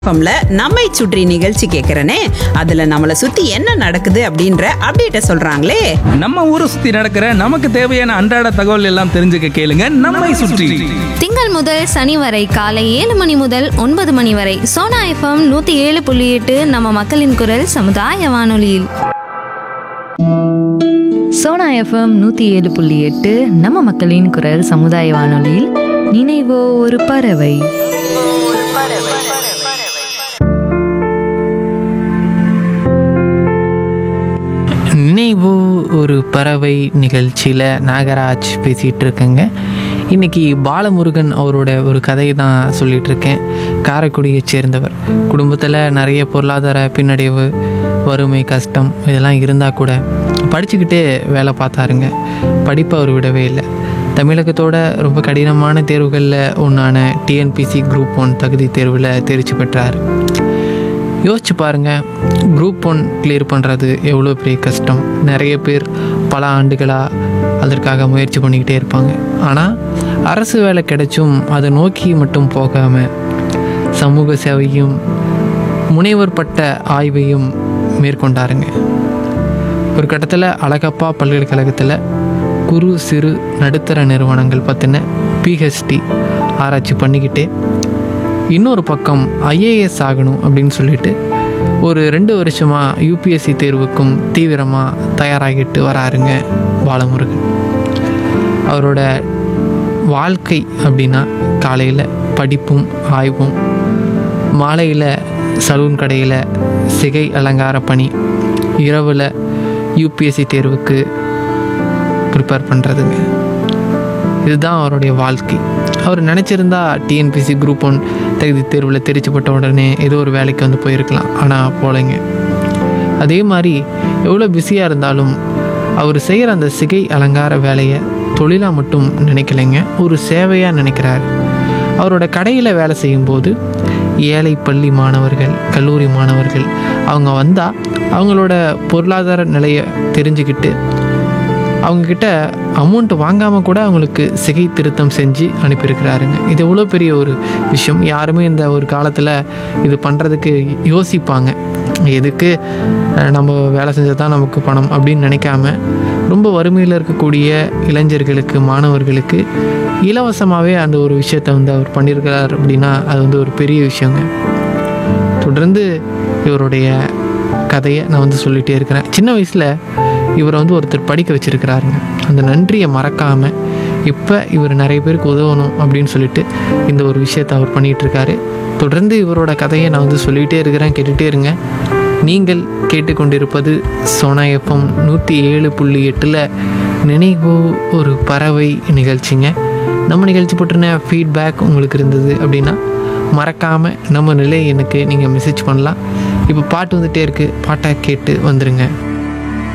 எஃப்எம்ல நம்மை சுற்றி நிகழ்ச்சி கேட்கறனே அதுல நம்மள சுத்தி என்ன நடக்குது அப்படின்ற அப்டேட்ட சொல்றாங்களே நம்ம ஊரை சுத்தி நடக்கிற நமக்கு தேவையான அன்றாட தகவல் எல்லாம் தெரிஞ்சுக்க கேளுங்க நம்மை சுற்றி திங்கள் முதல் சனி வரை காலை ஏழு மணி முதல் ஒன்பது மணி வரை சோனா எஃப்எம் நூற்றி ஏழு புள்ளி எட்டு நம்ம மக்களின் குரல் சமுதாய வானொலியில் சோனா எஃப்எம் நூற்றி ஏழு புள்ளி எட்டு நம்ம மக்களின் குரல் சமுதாய வானொலியில் நினைவோ ஒரு பறவை நினைவு ஒரு பறவை நிகழ்ச்சியில் நாகராஜ் பேசிகிட்டு இருக்கேங்க இன்றைக்கி பாலமுருகன் அவரோட ஒரு கதையை தான் சொல்லிகிட்டு இருக்கேன் காரைக்குடியைச் சேர்ந்தவர் குடும்பத்தில் நிறைய பொருளாதார பின்னடைவு வறுமை கஷ்டம் இதெல்லாம் இருந்தால் கூட படிச்சுக்கிட்டே வேலை பார்த்தாருங்க படிப்பை அவர் விடவே இல்லை தமிழகத்தோட ரொம்ப கடினமான தேர்வுகளில் ஒன்றான டிஎன்பிசி குரூப் ஒன் தகுதி தேர்வில் தேர்ச்சி பெற்றார் யோசிச்சு பாருங்கள் குரூப் ஒன் கிளியர் பண்ணுறது எவ்வளோ பெரிய கஷ்டம் நிறைய பேர் பல ஆண்டுகளாக அதற்காக முயற்சி பண்ணிக்கிட்டே இருப்பாங்க ஆனால் அரசு வேலை கிடைச்சும் அதை நோக்கி மட்டும் போகாமல் சமூக சேவையும் முனைவர் பட்ட ஆய்வையும் மேற்கொண்டாருங்க ஒரு கட்டத்தில் அழகப்பா பல்கலைக்கழகத்தில் குறு சிறு நடுத்தர நிறுவனங்கள் பற்றின பிஹெச்டி ஆராய்ச்சி பண்ணிக்கிட்டே இன்னொரு பக்கம் ஐஏஎஸ் ஆகணும் அப்படின்னு சொல்லிட்டு ஒரு ரெண்டு வருஷமாக யூபிஎஸ்சி தேர்வுக்கும் தீவிரமாக தயாராகிட்டு வராருங்க பாலமுருகன் அவரோட வாழ்க்கை அப்படின்னா காலையில் படிப்பும் ஆய்வும் மாலையில் சலூன் கடையில் சிகை அலங்கார பணி இரவில் யூபிஎஸ்சி தேர்வுக்கு ப்ரிப்பேர் பண்ணுறதுங்க இதுதான் அவருடைய வாழ்க்கை அவர் நினச்சிருந்தா டிஎன்பிசி குரூப் ஒன் தகுதி தேர்வில் தெரிச்சுப்பட்ட உடனே ஏதோ ஒரு வேலைக்கு வந்து போயிருக்கலாம் ஆனால் போலைங்க அதே மாதிரி எவ்வளோ பிஸியாக இருந்தாலும் அவர் செய்கிற அந்த சிகை அலங்கார வேலையை தொழிலாக மட்டும் நினைக்கலைங்க ஒரு சேவையாக நினைக்கிறார் அவரோட கடையில் வேலை செய்யும்போது ஏழை பள்ளி மாணவர்கள் கல்லூரி மாணவர்கள் அவங்க வந்தால் அவங்களோட பொருளாதார நிலையை தெரிஞ்சுக்கிட்டு அவங்கக்கிட்ட அமௌண்ட் வாங்காமல் கூட அவங்களுக்கு சிகை திருத்தம் செஞ்சு அனுப்பியிருக்கிறாருங்க இது எவ்வளோ பெரிய ஒரு விஷயம் யாருமே இந்த ஒரு காலத்தில் இது பண்ணுறதுக்கு யோசிப்பாங்க எதுக்கு அஹ், நம்ம வேலை செஞ்சால் தான் நமக்கு பணம் அப்படின்னு நினைக்காம ரொம்ப வறுமையில் இருக்கக்கூடிய இளைஞர்களுக்கு மாணவர்களுக்கு இலவசமாகவே அந்த ஒரு விஷயத்தை வந்து அவர் பண்ணியிருக்கிறார் அப்படின்னா அது வந்து ஒரு பெரிய விஷயங்க தொடர்ந்து இவருடைய கதையை நான் வந்து சொல்லிகிட்டே இருக்கிறேன் சின்ன வயசில் இவரை வந்து ஒருத்தர் படிக்க வச்சுருக்கிறாருங்க அந்த நன்றியை மறக்காமல் இப்போ இவர் நிறைய பேருக்கு உதவணும் அப்படின்னு சொல்லிட்டு இந்த ஒரு விஷயத்தை அவர் பண்ணிகிட்டு இருக்காரு தொடர்ந்து இவரோட கதையை நான் வந்து சொல்லிகிட்டே இருக்கிறேன் கேட்டுகிட்டே இருங்க நீங்கள் கேட்டுக்கொண்டிருப்பது சோனா எஃப்எம் நூற்றி ஏழு புள்ளி எட்டில் நினைவு ஒரு பறவை நிகழ்ச்சிங்க நம்ம நிகழ்ச்சி பற்றின ஃபீட்பேக் உங்களுக்கு இருந்தது அப்படின்னா மறக்காமல் நம்ம நிலை எனக்கு நீங்கள் மெசேஜ் பண்ணலாம் இப்போ பாட்டு வந்துகிட்டே இருக்குது பாட்டை கேட்டு வந்துடுங்க